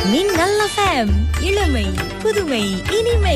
மின்னல் எஃப்எம் இளமை புதுமை இனிமை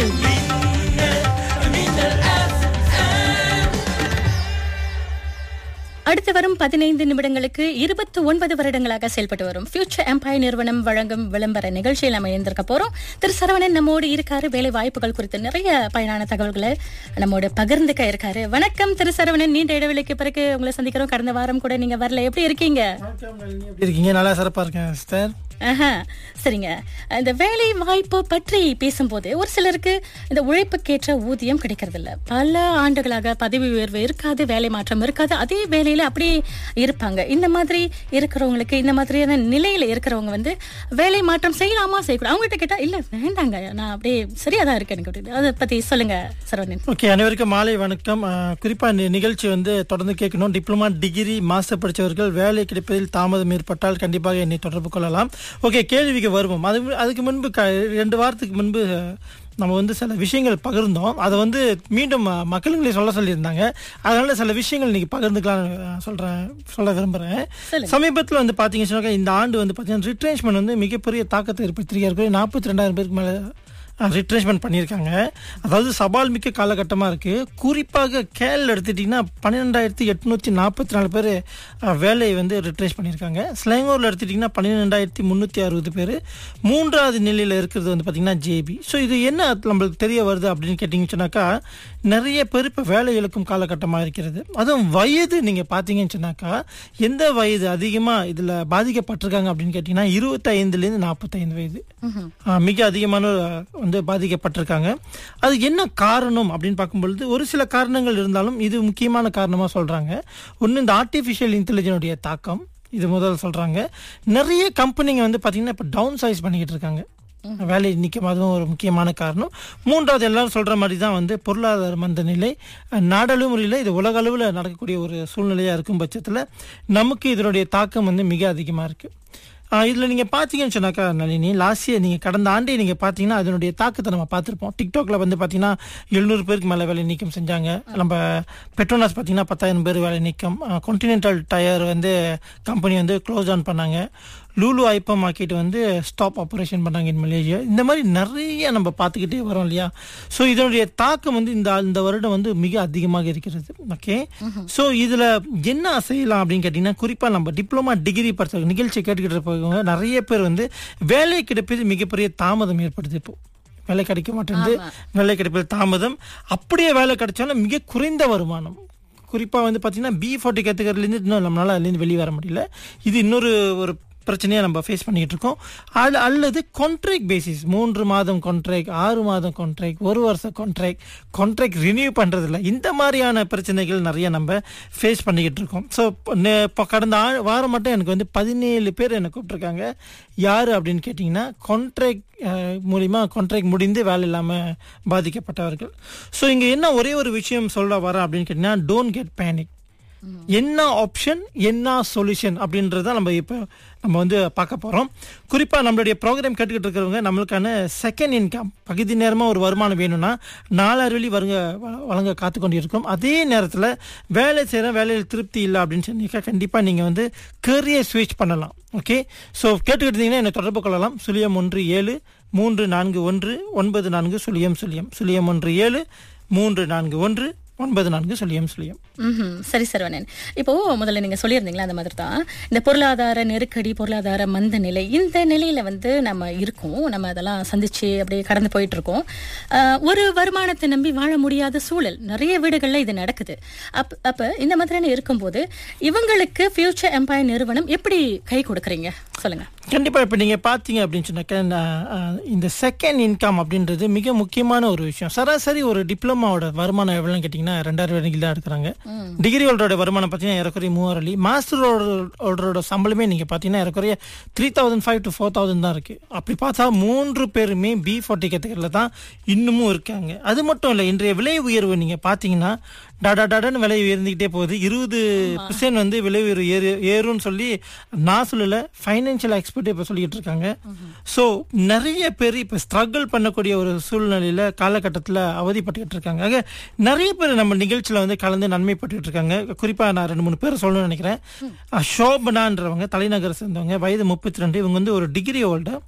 அடுத்து வரும் பதினைந்து நிமிடங்களுக்கு இருபத்தி ஒன்பது வருடங்களாக செயல்பட்டு வரும் ஃபியூச்சர் எம்பையர் நிறுவனம் வழங்கும் விளம்பர நிகழ்ச்சியில் நம்ம இருந்திருக்க போறோம் திரு சரவணன் நம்மோடு இருக்காரு வேலை வாய்ப்புகள் குறித்து நிறைய பயனான தகவல்களை நம்மோடு பகிர்ந்துக்க இருக்காரு வணக்கம் திரு சரவணன் நீண்ட இடைவெளிக்கு பிறகு உங்களை சந்திக்கிறோம் கடந்த வாரம் கூட நீங்க வரல எப்படி இருக்கீங்க எப்படி இருக்கீங்க நல்லா சிறப்பா இருக்கேன் சிஸ்டர் ஆஹா, சரிங்க இந்த வேலை வாய்ப்பு பற்றி பேசும்போது ஒரு சிலருக்கு இந்த உழைப்புக்கேற்ற ஊதியம் கிடைக்கிறது இல்ல பல ஆண்டுகளாக பதவி உயர்வு இருக்காது வேலை மாற்றம் இருக்காது அதே வேலையில அப்படியே இருப்பாங்க இந்த மாதிரி இருக்கிறவங்களுக்கு இந்த மாதிரியான நிலையில இருக்கிறவங்க வந்து வேலை மாற்றம் செய்யலாமா செய்யக்கூடாது அவங்ககிட்ட கேட்டா இல்ல வேண்டாங்க நான் அப்படியே சரியா தான் இருக்கேன் எனக்கு அப்படின்னு அதை பத்தி சொல்லுங்க சரவணன் ஓகே அனைவருக்கும் மாலை வணக்கம் அஹ், குறிப்பா இந்த நிகழ்ச்சி வந்து தொடர்ந்து கேட்கணும் டிப்ளமா டிகிரி மாஸ்டர் படித்தவர்கள் வேலை கிடைப்பதில் தாமதம் ஏற்பட்டால் கண்டிப்பாக என்னை தொடர்பு கொள்ளலாம் ஓகே கேள்விக்கு வருவோம் அது அதுக்கு முன்பு க ரெண்டு வாரத்துக்கு முன்பு அஹ், நம்ம வந்து சில விஷயங்கள் பகிர்ந்தோம் அதை வந்து மீண்டும் அஹ், மக்களுங்களே சொல்ல சொல்லியிருந்தாங்க அதனால சில விஷயங்கள் இன்னைக்கு பகிர்ந்துக்கலாம் அஹ், சொல்றேன் சொல்ல விரும்புறேன் சொல்லுங்க. சமீபத்தில் வந்து பார்த்தீங்கன்னு சொன்னாக்கா இந்த ஆண்டு வந்து பார்த்தீங்கன்னா ரிட்ரேஷ்மெண்ட் வந்து மிகப்பெரிய தாக்கத்தை ஏற்படுத்தியிருக்காரு நாற்பத்தி ரெண்டாயிரம் பேருக்கு மேலே ரிட்ரேஷ்மெண்ட் பண்ணியிருக்காங்க அதாவது சவால் மிக்க காலகட்டமாக இருக்குது குறிப்பாக கேல் எடுத்துட்டிங்கன்னா பன்னிரெண்டாயிரத்தி எட்நூற்றி நாற்பத்தி நாலு பேர் வேலையை வந்து ரிட்ரேஷ் பண்ணியிருக்காங்க ஸ்லேங்கூரில் எடுத்துட்டிங்கன்னா பன்னிரெண்டாயிரத்தி முந்நூற்றி அறுபது பேர் மூன்றாவது நிலையில் இருக்கிறது வந்து பார்த்திங்கன்னா ஜேபி ஸோ இது என்ன நம்மளுக்கு தெரிய வருது அப்படின்னு கேட்டிங்கன்னு சொன்னாக்கா நிறைய பேர் இப்போ வேலை இழக்கும் காலகட்டமாக இருக்கிறது அதுவும் வயது நீங்கள் பார்த்தீங்கன்னு சொன்னாக்கா எந்த வயது அதிகமாக இதில் பாதிக்கப்பட்டிருக்காங்க அப்படின்னு கேட்டிங்கன்னா இருபத்தைந்துலேருந்து நாற்பத்தைந்து வயது ஆ, மிக அதிகமான வந்து பாதிக்கப்பட்டிருக்காங்க அது என்ன காரணம் அப்படின்னு பார்க்கும்பொழுது ஒரு சில காரணங்கள் இருந்தாலும் இது முக்கியமான காரணமாக சொல்கிறாங்க ஒன்று இந்த ஆர்டிஃபிஷியல் இன்டெலிஜென்னுடைய தாக்கம் இது முதல்ல சொல்கிறாங்க நிறைய கம்பெனிங்க வந்து பார்த்திங்கன்னா இப்போ டவுன் சைஸ் பண்ணிக்கிட்டு இருக்காங்க வேலை நிற்கும் அதுவும் ஒரு முக்கியமான காரணம் மூன்றாவது எல்லாரும் சொல்ற மாதிரி தான் வந்து பொருளாதார மந்த நிலை நாடளவு முறையில் இது உலக அளவில் நடக்கக்கூடிய ஒரு சூழ்நிலையாக இருக்கும் பட்சத்தில் நமக்கு இதனுடைய தாக்கம் வந்து மிக அதிகமாக இருக்கு ஆஹ் இதுல நீங்க பாத்தீங்கன்னு சொன்னாக்கா நளினி லாஸ்ட் இயர் நீங்க கடந்த ஆண்டே நீங்க பாத்தீங்கன்னா அதனுடைய தாக்கத்தை நம்ம பார்த்திருப்போம் டிக்டாக்ல வந்து பாத்தீங்கன்னா எழுநூறு பேருக்கு மேல வேலை நீக்கம் செஞ்சாங்க நம்ம பெட்ரோனாஸ் பாத்தீங்கன்னா பத்தாயிரம் பேர் வேலை நீக்கம் கான்டினென்டல் டயர் வந்து கம்பெனி வந்து க்ளோஸ் டவுன் பண்ணாங்க லூலு ஐப்பம் மார்க்கெட் வந்து ஸ்டாப் ஆப்ரேஷன் பண்ணாங்க இன் மலேசியா இந்த மாதிரி நிறைய நம்ம பார்த்துக்கிட்டே வரோம் இல்லையா ஸோ இதனுடைய தாக்கம் வந்து இந்த இந்த வருடம் வந்து மிக அதிகமாக இருக்கிறது ஓகே ஸோ இதில் என்ன செய்யலாம் அப்படின்னு கேட்டிங்கன்னா குறிப்பாக நம்ம டிப்ளமா டிகிரி படித்த நிகழ்ச்சி கேட்டுக்கிட்டு இருப்பவங்க நிறைய பேர் வந்து வேலை கிடைப்பது மிகப்பெரிய தாமதம் ஏற்படுது இப்போ வேலை கிடைக்க மாட்டேங்குது வேலை கிடைப்பது தாமதம் அப்படியே வேலை கிடைச்சாலும் மிக குறைந்த வருமானம் குறிப்பாக வந்து பார்த்தீங்கன்னா பி ஃபார்ட்டி கற்றுக்கிறதுலேருந்து இன்னும் நம்மளால அதுலேருந்து வெளியே வர முடியல இது இன்னொரு ஒரு பிரச்சனையை நம்ம ஃபேஸ் பண்ணிக்கிட்டு இருக்கோம் அது அல்லது கான்ட்ராக்ட் பேசிஸ் மூன்று மாதம் கான்ட்ராக்ட் ஆறு மாதம் கான்ட்ராக்ட் ஒரு வருஷம் கான்ட்ராக்ட் கான்ட்ராக்ட் ரினியூ பண்ணுறதில்ல இந்த மாதிரியான பிரச்சனைகள் நிறைய நம்ம ஃபேஸ் பண்ணிக்கிட்டு இருக்கோம் ஸோ இப்போ கடந்த ஆ வாரம் மட்டும் எனக்கு வந்து பதினேழு பேர் என்னை கூப்பிட்ருக்காங்க யார் அப்படின்னு கேட்டிங்கன்னா கான்ட்ராக்ட் மூலிமா கான்ட்ராக்ட் முடிந்து வேலை இல்லாமல் பாதிக்கப்பட்டவர்கள் ஸோ இங்கே என்ன ஒரே ஒரு விஷயம் சொல்ல வரேன் அப்படின்னு கேட்டிங்கன்னா டோன்ட் கெட் பேனிக் என்ன ஆப்ஷன் என்ன சொல்யூஷன் அப்படின்றத நம்ம இப்போ நம்ம வந்து பார்க்க போகிறோம் குறிப்பாக நம்மளுடைய ப்ரோக்ராம் கேட்டுக்கிட்டு இருக்கிறவங்க நம்மளுக்கான செகண்ட் இன்கம் பகுதி நேரமாக ஒரு வருமானம் வேணும்னா நாலாயிரம் வழி வருங்க வ- வழங்க காத்து கொண்டு இருக்கோம் அதே நேரத்தில் வேலை செய்கிற வேலையில் திருப்தி இல்லை அப்படின்னு சொன்னீங்க கண்டிப்பாக நீங்கள் வந்து கரியர் ஸ்விட்ச் பண்ணலாம் ஓகே ஸோ கேட்டுக்கிட்டு இருந்தீங்கன்னா என்னை தொடர்பு கொள்ளலாம் சுழியம் ஒன்று ஏழு மூன்று நான்கு ஒன்று ஒன்பது நான்கு சுழியம் சுழியம் சுழியம் ஒன்று ஏழு மூன்று நான்கு ஒன்று ஒன்பது நான்கு சுழியம் சுழியம் ம்ஹும். சரி சரவணன் இப்போ முதல்ல நீங்க சொல்லியிருந்தீங்களா அந்த மாதிரி தான் இந்த பொருளாதார நெருக்கடி பொருளாதார மந்த நிலை இந்த நிலையில வந்து நம்ம இருக்கோம் நம்ம அதெல்லாம் சந்திச்சு அப்படியே கடந்து போயிட்டு இருக்கோம் ஆஹ், ஒரு வருமானத்தை நம்பி வாழ முடியாத சூழல் நிறைய வீடுகள்ல இது நடக்குது அப் அப்ப இந்த மாதிரியான இருக்கும்போது இவங்களுக்கு ஃபியூச்சர் எம்பையர் நிறுவனம் எப்படி கை கொடுக்குறீங்க சொல்லுங்க கண்டிப்பா இப்ப நீங்க பாத்தீங்க அப்படின்னு சொன்னாக்க நான், அஹ், இந்த செகண்ட் இன்கம் அப்படின்றது மிக முக்கியமான ஒரு விஷயம் சராசரி ஒரு டிப்ளமாவோட வருமானம் எவ்வளவுன்னு கேட்டீங்கன்னா ரெண்டாயிரம் வரைக்கும் தான் எடுக்கிறாங்க டிகிரி ஹோல்டரோட வருமானம் பார்த்தீங்கன்னா ஏறக்குறைய மூவாயிரம் வழி மாஸ்டர் ஹோல்டரோட சம்பளமே நீங்க பாத்தீங்கன்னா ஏறக்குறைய three thousand five to four thousand தான் இருக்கு அப்படி பார்த்தா மூன்று பேருமே பி ஃபார்ட்டி கேட்டகரியில் தான் இன்னமும் இருக்காங்க அது மட்டும் இல்லை இன்றைய விலை உயர்வு நீங்க பாத்தீங்கன்னா டாடா டாடான்னு விலை உயர்ந்துகிட்டே போகுது இருபது பர்சன்ட் வந்து விலை உயர்வு ஏறு ஏறும்னு சொல்லி நான் சொல்லல ஃபைனான்சியல் எக்ஸ்பர்ட் இப்போ சொல்லிட்டு இருக்காங்க ஸோ நிறைய பேர் இப்போ ஸ்ட்ரகிள் பண்ணக்கூடிய ஒரு சூழ்நிலையில காலகட்டத்தில் அவதிப்பட்டுக்கிட்டு இருக்காங்க ஆக நிறைய பேர் நம்ம நிகழ்ச்சியில் வந்து கலந்து நன்மைப்பட்டுக்கிட்டு இருக்காங்க குறிப்பாக நான் ரெண்டு மூணு பேர் சொல்லணும்னு நினைக்கிறேன் அஹ், ஷோபனான்றவங்க தலைநகரை சேர்ந்தவங்க வயது முப்பத்தி ரெண்டு இவங்க வந்து ஒரு டிகிரி ஹோல்டர்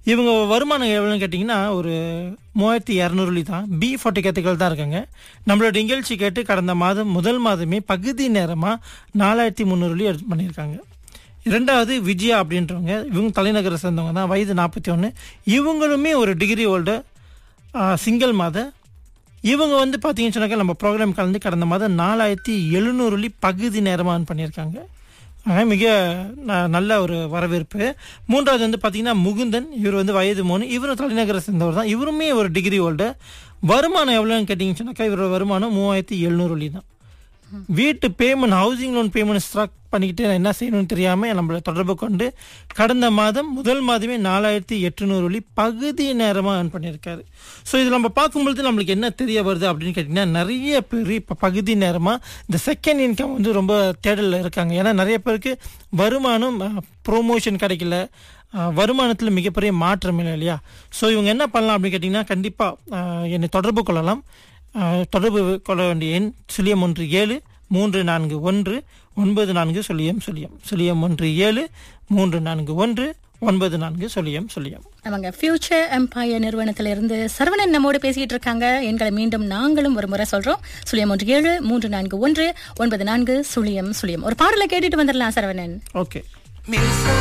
இவங்க வருமானம் எவ்வளோன்னு கேட்டிங்கன்னா ஒரு மூவாயிரத்தி இரநூறுலி தான் பி ஃபார்ட்டி கேத்துக்கள் தான் இருக்காங்க நம்மளோட நிகழ்ச்சி கேட்டு கடந்த மாதம் முதல் மாதமே பகுதி நேரமாக நாலாயிரத்தி முந்நூறுலி எடுத்து பண்ணியிருக்காங்க இரண்டாவது விஜயா அப்படின்றவங்க இவங்க தலைநகரை சேர்ந்தவங்க தான் வயது நாற்பத்தி ஒன்று இவங்களுமே ஒரு டிகிரி ஹோல்டர் சிங்கிள் மாத இவங்க வந்து பார்த்தீங்கன்னு சொன்னாக்கா நம்ம ப்ரோக்ராம் கலந்து கடந்த மாதம் நாலாயிரத்தி எழுநூறுலி பகுதி நேரமாக earn பண்ணியிருக்காங்க ஆக மிக ந- நல்ல ஒரு வரவேற்பு மூன்றாவது வந்து பார்த்தீங்கன்னா முகுந்தன் இவர் வந்து வயது மூணு இவரும் தலைநகரை சேர்ந்தவர் தான் இவருமே ஒரு டிகிரி ஹோல்டர் வருமானம் எவ்வளோன்னு கேட்டிங்கன்னு சொன்னாக்கா இவரோட வருமானம் மூவாயிரத்தி எழுநூறுலி தான் வீட்டு பேமெண்ட் ஹவுசிங் லோன் பேமெண்ட் ஸ்ட்ராக் பண்ணிக்கிட்டு நான் என்ன செய்யணும்னு தெரியாமல் நம்மளை தொடர்பு கொண்டு கடந்த மாதம் முதல் மாதமே நாலாயிரத்தி எட்டுநூறு வழி பகுதி நேரமாக earn பண்ணியிருக்காரு ஸோ இது நம்ம பார்க்கும்பொழுது நம்மளுக்கு என்ன தெரிய வருது அப்படின்னு கேட்டிங்கன்னா நிறைய பேர் இப்போ பகுதி நேரமாக இந்த செகண்ட் இன்கம் வந்து ரொம்ப தேடலில் இருக்காங்க ஏன்னா நிறைய பேருக்கு வருமானம் ப்ரோமோஷன் கிடைக்கல அஹ், வருமானத்தில் மிகப்பெரிய மாற்றம் இல்லை இல்லையா ஸோ இவங்க என்ன பண்ணலாம் அப்படின்னு கேட்டிங்கன்னா கண்டிப்பாக என்னை தொடர்பு கொள்ளலாம் அஹ், தொடர்பு கொள்ள வேண்டிய எண் சுழியம் ஒன்று ஏழு மூன்று நான்கு ஒன்று ஒன்பது நான்கு சுழியம் சுழியம் சுழியம் ஒன்று ஏழு மூன்று நான்கு ஒன்று ஒன்பது நான்கு சுழியம் சுழியம் அவங்க ஃபியூச்சர் எம்பையர் நிறுவனத்திலிருந்து சரவணன் நம்மோடு பேசிட்டு இருக்காங்க எண்களை மீண்டும் நாங்களும் ஒரு முறை சொல்றோம் சுழியம் ஒன்று ஏழு மூன்று நான்கு ஒன்று ஒன்பது நான்கு சுழியம் சுழியம் ஒரு பாடலை கேட்டுட்டு வந்துடலாம் சரவணன் ஓகே